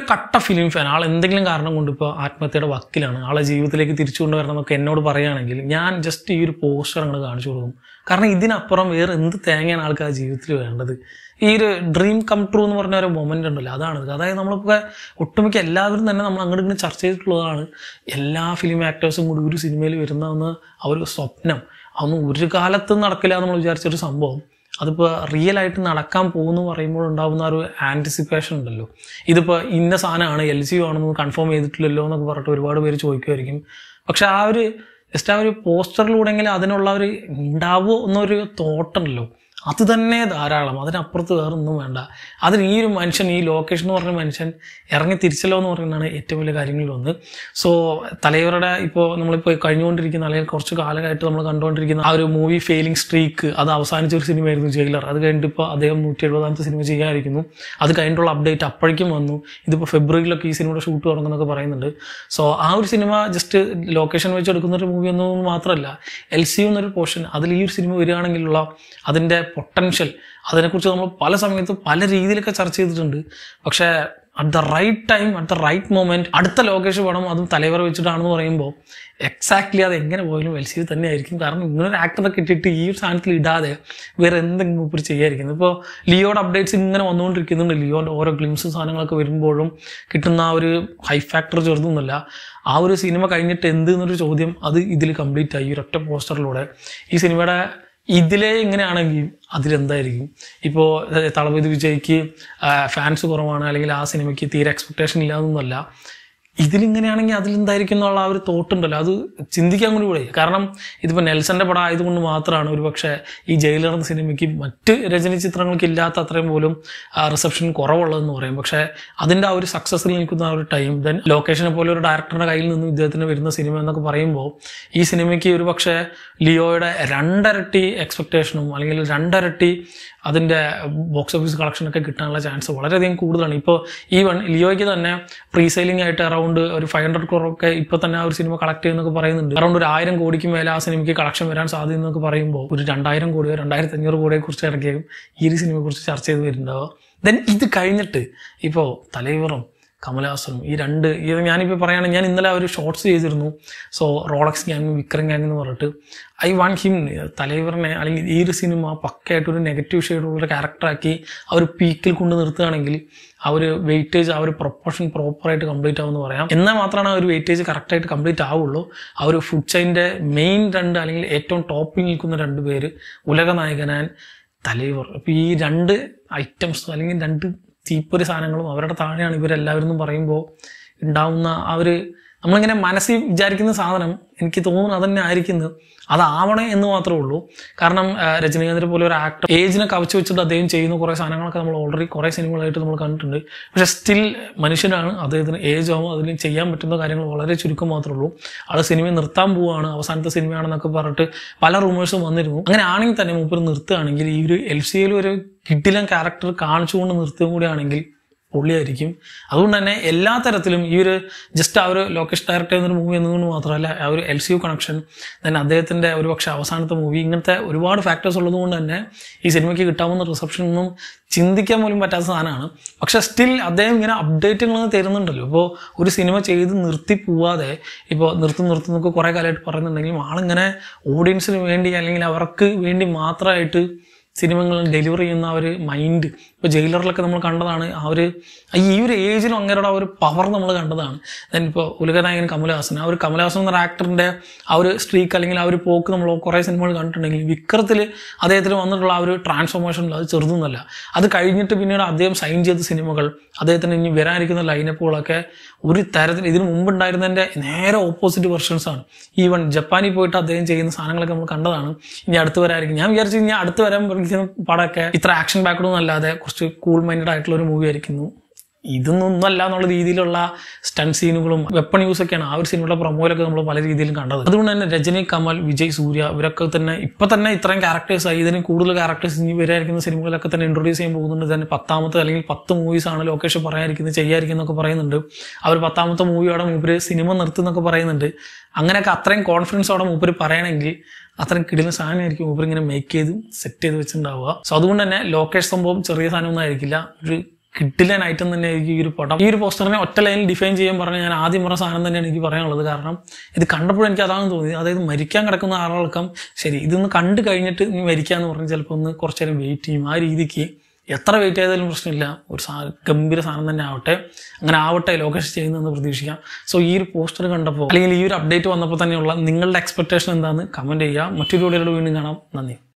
കട്ട film fan ആൾ എന്തെങ്കിലും കാരണം കൊണ്ട് ഇപ്പോൾ ആത്മഹത്യയുടെ വക്കിലാണ് ആളെ ജീവിതത്തിലേക്ക് തിരിച്ചു കൊണ്ടുവരണം എന്നൊക്കെ എന്നോട് പറയുകയാണെങ്കിൽ ഞാൻ ജസ്റ്റ് ഈ ഒരു പോസ്റ്റർ അങ്ങോട്ട് കാണിച്ചു കൊടുക്കും കാരണം ഇതിനപ്പുറം വേറെ എന്ത് തേങ്ങയാണ് ആൾക്ക് ആ ജീവിതത്തിൽ വേണ്ടത് ഈ ഒരു ഡ്രീം കം ട്രൂ എന്ന് പറഞ്ഞ ഒരു മൊമെന്റ് ഉണ്ടല്ലോ അതാണ് ഇത്. അതായത് നമ്മളിപ്പോൾ ഒട്ടുമിക്ക എല്ലാവരും തന്നെ നമ്മൾ അങ്ങോട്ട് ഇങ്ങനെ ചർച്ച ചെയ്തിട്ടുള്ളതാണ് എല്ലാ ഫിലിം ആക്ടേഴ്സും കൂടി ഒരു സിനിമയിൽ വരുന്നതെന്ന് ആ ഒരു സ്വപ്നം അതൊന്നും ഒരു കാലത്തും നടക്കില്ല എന്ന് നമ്മൾ വിചാരിച്ചൊരു സംഭവം അതിപ്പോൾ റിയൽ ആയിട്ട് നടക്കാൻ പോകുന്നു പറയുമ്പോൾ ഉണ്ടാകുന്ന ആ ഒരു ആൻറ്റിസിപ്പേഷൻ ഉണ്ടല്ലോ ഇതിപ്പോൾ ഇന്ന സാധനമാണ് എൽ സി ആണെന്ന് കൺഫേം ചെയ്തിട്ടില്ലല്ലോ എന്നൊക്കെ പറഞ്ഞിട്ട് ഒരുപാട് പേര് ചോദിക്കുമായിരിക്കും പക്ഷെ ആ ഒരു ജസ്റ്റ് ആ ഒരു പോസ്റ്ററിലൂടെങ്കിലും അതിനുള്ള ഒരു ഉണ്ടാവുമോ എന്നൊരു തോട്ടുണ്ടല്ലോ അത് തന്നെ ധാരാളം അതിനപ്പുറത്ത് വേറെ ഒന്നും വേണ്ട അതിന് ഈ ഒരു മനുഷ്യൻ ഈ ലൊക്കേഷൻ എന്ന് പറഞ്ഞ മനുഷ്യൻ ഇറങ്ങി തിരിച്ചല്ലോ എന്ന് പറയുന്നതാണ് ഏറ്റവും വലിയ കാര്യങ്ങളിൽ ഒന്ന് സോ തലവരുടെ ഇപ്പോൾ നമ്മളിപ്പോൾ കഴിഞ്ഞുകൊണ്ടിരിക്കുന്ന അല്ലെങ്കിൽ കുറച്ച് കാലമായിട്ട് നമ്മൾ കണ്ടുകൊണ്ടിരിക്കുന്ന ആ ഒരു മൂവി ഫെയിലിംഗ് സ്ട്രീക്ക് അത് അവസാനിച്ച ഒരു സിനിമയായിരുന്നു ജയിലർ അത് കഴിഞ്ഞിട്ട് ഇപ്പോൾ അദ്ദേഹം നൂറ്റി എഴുപതാമത്തെ സിനിമ ചെയ്യാതിരിക്കുന്നു അത് കഴിഞ്ഞിട്ടുള്ള അപ്ഡേറ്റ് അപ്പോഴേക്കും വന്നു ഇതിപ്പോൾ ഫെബ്രുവരിയിലൊക്കെ ഈ സിനിമയുടെ ഷൂട്ട് തുടങ്ങുന്നൊക്കെ പറയുന്നുണ്ട് സോ ആ ഒരു സിനിമ ജസ്റ്റ് ലൊക്കേഷൻ വെച്ച് എടുക്കുന്ന ഒരു മൂവി ഒന്നും മാത്രമല്ല എൽ സി എന്നൊരു പോർഷൻ അതിൽ ഈ ഒരു സിനിമ വരികയാണെങ്കിലുള്ള അതിൻ്റെ പൊട്ടൻഷ്യൽ അതിനെക്കുറിച്ച് നമ്മൾ പല സമയത്തും പല രീതിയിലൊക്കെ ചർച്ച ചെയ്തിട്ടുണ്ട് പക്ഷേ at the right time at the right moment അടുത്ത ലൊക്കേഷൻ വേണം അതും തലവറ വെച്ചിട്ടാണെന്ന് പറയുമ്പോൾ എക്സാക്ട്ലി അത് എങ്ങനെ പോയാലും എൽ സി തന്നെ ആയിരിക്കും കാരണം ഇങ്ങനൊരു ആക്ടറെ കിട്ടിയിട്ട് ഈ ഒരു സാധനത്തിൽ ഇടാതെ വേറെ എന്തെങ്കിലും ഇപ്പോൾ ചെയ്യാതിരിക്കുന്നത് ഇപ്പോൾ ലിയോയുടെ അപ്ഡേറ്റ്സ് ഇങ്ങനെ വന്നുകൊണ്ടിരിക്കുന്നുണ്ട് ലിയോൻ്റെ ഓരോ ഗ്ലിംസും സാധനങ്ങളൊക്കെ വരുമ്പോഴും കിട്ടുന്ന ആ ഒരു ഹൈ ഫാക്ടർ ചെറുതൊന്നുമല്ല ആ ഒരു സിനിമ കഴിഞ്ഞിട്ട് എന്ത് എന്നൊരു ചോദ്യം അത് ഇതിൽ കംപ്ലീറ്റ് ആയി ഈ ഒരൊറ്റ പോസ്റ്ററിലൂടെ ഈ സിനിമയുടെ ഇതിലേ ഇങ്ങനെയാണെങ്കിൽ അതിലെന്തായിരിക്കും ഇപ്പോൾ തളപതി വിജയ്ക്ക് ഫാൻസ് കുറവാണ് അല്ലെങ്കിൽ ആ സിനിമയ്ക്ക് തീരെ എക്സ്പെക്ടേഷൻ ഇല്ലാതൊന്നുമല്ല ഇതിലിങ്ങനെയാണെങ്കിൽ അതിലെന്തായിരിക്കും എന്നുള്ള ആ ഒരു തോട്ടുണ്ടല്ലോ അത് ചിന്തിക്കാൻ കൂടി കൂടെ കാരണം ഇതിപ്പോൾ നെൽസന്റെ പടം ആയതുകൊണ്ട് മാത്രമാണ് ഒരു പക്ഷേ ഈ ജയിലർ എന്ന സിനിമയ്ക്ക് മറ്റ് രചന ചിത്രങ്ങൾക്ക് ഇല്ലാത്ത അത്രയും പോലും റിസപ്ഷൻ കുറവുള്ളതെന്ന് പറയും പക്ഷേ അതിൻ്റെ ആ ഒരു സക്സസ്സിൽ നിൽക്കുന്ന ആ ഒരു ടൈം ദെൻ ലൊക്കേഷനെ പോലെ ഒരു ഡയറക്ടറുടെ കയ്യിൽ നിന്നും ഇദ്ദേഹത്തിന് വരുന്ന സിനിമ എന്നൊക്കെ പറയുമ്പോൾ ഈ സിനിമയ്ക്ക് ഒരു പക്ഷേ ലിയോയുടെ രണ്ടരട്ടി എക്സ്പെക്ടേഷനും അല്ലെങ്കിൽ രണ്ടരട്ടി അതിൻ്റെ ബോക്സ് ഓഫീസ് കളക്ഷനൊക്കെ കിട്ടാനുള്ള ചാൻസ് വളരെയധികം കൂടുതലാണ് ഇപ്പോൾ ഈ വൺ ലിയോയ്ക്ക് തന്നെ പ്രീ സെയിലിംഗ് ആയിട്ട് അറൗണ്ട് ഒരു ഫൈവ് ഹൺഡ്രഡ് ക്രോറൊക്കെ ഇപ്പോൾ തന്നെ ആ ഒരു സിനിമ കളക്ട് ചെയ്യുന്നൊക്കെ പറയുന്നുണ്ട് അറൗണ്ട് ഒരു ആയിരം കോടിക്ക് മേലെ ആ സിനിമയ്ക്ക് കളക്ഷൻ വരാൻ സാധ്യതയെന്നൊക്കെ പറയുമ്പോൾ ഒരു രണ്ടായിരം കോടിയോ രണ്ടായിരത്തി അഞ്ഞൂറ് കോടിയെ കുറിച്ച് ഇടയ്ക്കും ഈ ഒരു സിനിമയെ കുറിച്ച് ചർച്ച ചെയ്ത് വരുന്നുണ്ടാവുക ദെൻ ഇത് കഴിഞ്ഞിട്ട് ഇപ്പോൾ തലൈവറും കമലഹാസനും ഈ രണ്ട് ഇത് ഞാനിപ്പോൾ പറയുകയാണെങ്കിൽ ഞാൻ ഇന്നലെ ഒരു ഷോർട്സ് ചെയ്തിരുന്നു so Rolex gang Vikram gang എന്ന് പറഞ്ഞിട്ട് ഐ വാണ്ട് ഹിം തലൈവറിനെ അല്ലെങ്കിൽ ഈ ഒരു സിനിമ പക്കയായിട്ട് ഒരു നെഗറ്റീവ് ഷെയ്ഡുള്ള ക്യാരക്ടറാക്കി ആ ഒരു പീക്കിൽ കൊണ്ട് നിർത്തുകയാണെങ്കിൽ ആ ഒരു വെയിറ്റേജ് ആ ഒരു പ്രൊപ്പോർഷൻ പ്രോപ്പറായിട്ട് കംപ്ലീറ്റ് ആവുമെന്ന് പറയാം എന്നാൽ മാത്രമാണ് ആ ഒരു വെയിറ്റേജ് കറക്റ്റായിട്ട് കംപ്ലീറ്റ് ആവുള്ളൂ ആ ഒരു ഫുഡ് ചെയിൻ്റെ മെയിൻ രണ്ട് അല്ലെങ്കിൽ ഏറ്റവും ടോപ്പിൽ നിൽക്കുന്ന രണ്ട് പേര് ഉലക നായകനാൻ തലൈവർ അപ്പോൾ ഈ രണ്ട് ഐറ്റംസ് അല്ലെങ്കിൽ രണ്ട് തീപ്പൊരി സാധനങ്ങളും അവരുടെ താഴെയാണ് ഇവരെല്ലാവരും എന്ന് പറയുമ്പോൾ ഉണ്ടാവുന്ന ആ ഒരു നമ്മളിങ്ങനെ മനസ്സിൽ വിചാരിക്കുന്ന സാധനം എനിക്ക് തോന്നുന്നു അതന്നെ ആയിരിക്കുന്നത് അതാവണേ എന്ന് മാത്രമേ ഉള്ളൂ കാരണം ആ, രജനീകാന്തിനെ പോലെ ഒരു ആക്ടർ ഏജിനെ കവച്ചു വെച്ചിട്ട് അദ്ദേഹം ചെയ്യുന്ന കുറേ സാധനങ്ങളൊക്കെ നമ്മൾ ഓൾറെഡി കുറേ സിനിമകളായിട്ട് നമ്മൾ കണ്ടിട്ടുണ്ട് പക്ഷെ സ്റ്റിൽ മനുഷ്യനാണ് അദ്ദേഹത്തിന് ഏജ് ആവും അതിന് ചെയ്യാൻ പറ്റുന്ന കാര്യങ്ങൾ വളരെ ചുരുക്കം മാത്രമേ ഉള്ളൂ ആൾ സിനിമ നിർത്താൻ പോവുകയാണ് അവസാനത്തെ സിനിമയാണെന്നൊക്കെ പറഞ്ഞിട്ട് പല റൂമേഴ്സും വന്നിരുന്നു അങ്ങനെ ആണെങ്കിൽ തന്നെ മൂപ്പർ നിർത്തുകയാണെങ്കിൽ ഈ ഒരു എൽ സി എയിൽ ഒരു കിഡിലൻ ക്യാരക്ടർ കാണിച്ചുകൊണ്ട് നിർത്തുകയും കൂടിയാണെങ്കിൽ പൊള്ളിയായിരിക്കും അതുകൊണ്ട് തന്നെ എല്ലാ തരത്തിലും ഈ ഒരു ജസ്റ്റ് ആ ഒരു ലോക്കേഷ് ഡയറക്ടർ എന്നൊരു മൂവി എന്നതുകൊണ്ട് മാത്രമല്ല ആ ഒരു L C U connection then അദ്ദേഹത്തിൻ്റെ ഒരു പക്ഷേ അവസാനത്തെ മൂവി ഇങ്ങനത്തെ ഒരുപാട് ഫാക്ടേഴ്സ് ഉള്ളതുകൊണ്ട് തന്നെ ഈ സിനിമയ്ക്ക് കിട്ടാവുന്ന റിസപ്ഷൻ ഒന്നും ചിന്തിക്കാൻ പോലും പറ്റാത്ത സാധനമാണ് പക്ഷെ സ്റ്റിൽ അദ്ദേഹം ഇങ്ങനെ അപ്ഡേറ്റുകൾ തരുന്നുണ്ടല്ലോ ഇപ്പോൾ ഒരു സിനിമ ചെയ്ത് നിർത്തി പോവാതെ ഇപ്പോൾ നിർത്തി നിർത്തി എന്നൊക്കെ കുറേ കാലമായിട്ട് പറയുന്നുണ്ടെങ്കിലും ആളിങ്ങനെ ഓഡിയൻസിന് വേണ്ടി അല്ലെങ്കിൽ അവർക്ക് വേണ്ടി മാത്രമായിട്ട് സിനിമകൾ ഡെലിവർ ചെയ്യുന്ന ആ ഒരു മൈൻഡ് ഇപ്പോൾ ജയിലറിലൊക്കെ നമ്മൾ കണ്ടതാണ് ആ ഒരു ഈ ഒരു ഏജിലും അങ്ങനെയുള്ള ആ ഒരു പവർ നമ്മൾ കണ്ടതാണ് ദെൻ ഇപ്പോൾ ഉലകനായകൻ കമലഹാസൻ ആ ഒരു കമലഹാസൻ എന്ന ആക്ടറിൻ്റെ ആ ഒരു സ്ട്രീക്ക് അല്ലെങ്കിൽ ആ ഒരു പോക്ക് നമ്മൾ കുറേ സിനിമകൾ കണ്ടിട്ടുണ്ടെങ്കിൽ വിക്രത്തിൽ അദ്ദേഹത്തിന് വന്നിട്ടുള്ള ആ ഒരു ട്രാൻസ്ഫോർമേഷൻ അത് ചെറുതൊന്നുമല്ല അത് കഴിഞ്ഞിട്ട് പിന്നീട് അദ്ദേഹം സൈൻ ചെയ്ത സിനിമകൾ അദ്ദേഹത്തിന് ഇനി വരാനിരിക്കുന്ന ലൈനപ്പുകളൊക്കെ ഒരു തരത്തിൽ ഇതിനു മുമ്പ് ഉണ്ടായിരുന്നതിൻ്റെ നേരെ ഓപ്പോസിറ്റ് വെർഷൻസ് ആണ് ഈവൻ ജപ്പാനിൽ പോയിട്ട് അദ്ദേഹം ചെയ്യുന്ന സാധനങ്ങളൊക്കെ നമ്മൾ കണ്ടതാണ് ഇനി അടുത്ത് വരായിരിക്കും ഞാൻ വിചാരിച്ചു ഇനി അടുത്ത് വരാൻ പഠിക്കുന്ന പടമൊക്കെ ഇത്ര ആക്ഷൻ ബാക്ക്ഡൊന്നും അല്ലാതെ കുറച്ച് കൂൾ മൈൻഡഡ് ആയിട്ടുള്ള ഒരു മൂവി ആയിരിക്കുന്നു ഇതൊന്നും ഒന്നല്ല എന്നുള്ള രീതിയിലുള്ള സ്റ്റൺ സീനുകളും വെപ്പൺ യൂസ് ഒക്കെയാണ് ആ ഒരു സിനിമയുടെ പ്രൊമോയിലൊക്കെ നമ്മൾ പല രീതിയിലും കണ്ടത് അതുകൊണ്ട് തന്നെ രജനി കമൽ വിജയ് സൂര്യ ഇവരൊക്കെ തന്നെ ഇപ്പൊ തന്നെ ഇത്രയും ക്യാരക്ടേഴ്സ് ആയി ഇതിന് കൂടുതൽ ക്യാരക്ടേഴ്സ് ഇനി വരായിരിക്കുന്ന സിനിമകളൊക്കെ തന്നെ ഇൻട്രൊഡ്യൂസ് ചെയ്യാൻ പോകുന്നുണ്ട് തന്നെ പത്താമത്തെ അല്ലെങ്കിൽ പത്ത് മൂവീസ് ആണ് ലൊക്കേഷൻ പറയാനിരിക്കുന്നത് ചെയ്യാതിരിക്കുന്നൊക്കെ പറയുന്നുണ്ട് അവർ പത്താമത്തെ മൂവിയോടെ മൂപ്പര് സിനിമ നിർത്തുന്നൊക്കെ പറയുന്നുണ്ട് അങ്ങനെയൊക്കെ അത്രയും കോൺഫിഡൻസോടെ മൂപ്പര് പറയണമെങ്കിൽ അത്രയും കിടിലൻ സാധനമായിരിക്കും മൂപ്പര് ഇങ്ങനെ മേക്ക് ചെയ്ത് സെറ്റ് ചെയ്ത് വെച്ചിട്ടുണ്ടാവുക സോ അതുകൊണ്ട് തന്നെ ലോക്കേഷ് സംഭവം ചെറിയ സാധനമൊന്നും ആയിരിക്കില്ല ഒരു കിട്ടില്ല ഐറ്റം തന്നെയായിരിക്കും ഈ ഒരു പടം ഈ ഒരു പോസ്റ്ററിനെ ഒറ്റ ലൈനിൽ ഡിഫൈൻ ചെയ്യാൻ പറഞ്ഞാൽ ഞാൻ ആദ്യം പറഞ്ഞ സാധനം തന്നെയാണ് എനിക്ക് പറയാനുള്ളത് കാരണം ഇത് കണ്ടപ്പോഴും എനിക്ക് അതാണ് തോന്നിയത് അതായത് മരിക്കാൻ കിടക്കുന്ന ആളടക്കം ശരി ഇതൊന്ന് കണ്ടു കഴിഞ്ഞിട്ട് നീ മരിക്കാന്ന് പറഞ്ഞ് ചിലപ്പോൾ ഒന്ന് കുറച്ച് നേരം വെയിറ്റ് ചെയ്യും ആ രീതിക്ക് എത്ര വെയിറ്റ് ചെയ്താലും പ്രശ്നമില്ല ഒരു സാ ഗംഭീര സാധനം തന്നെ ആവട്ടെ അങ്ങനെ ആവട്ടെ ലോകേഷ് ചെയ്യുന്നതെന്ന് പ്രതീക്ഷിക്കാം സോ ഈ ഒരു പോസ്റ്റർ കണ്ടപ്പോൾ അല്ലെങ്കിൽ ഈ ഒരു അപ്ഡേറ്റ് വന്നപ്പോൾ തന്നെയുള്ള നിങ്ങളുടെ എക്സ്പെക്ടേഷൻ എന്താണെന്ന് കമൻറ്റ് ചെയ്യുക മറ്റൊരു വീഡിയോയിലൂടെ വീണ്ടും കാണാം നന്ദി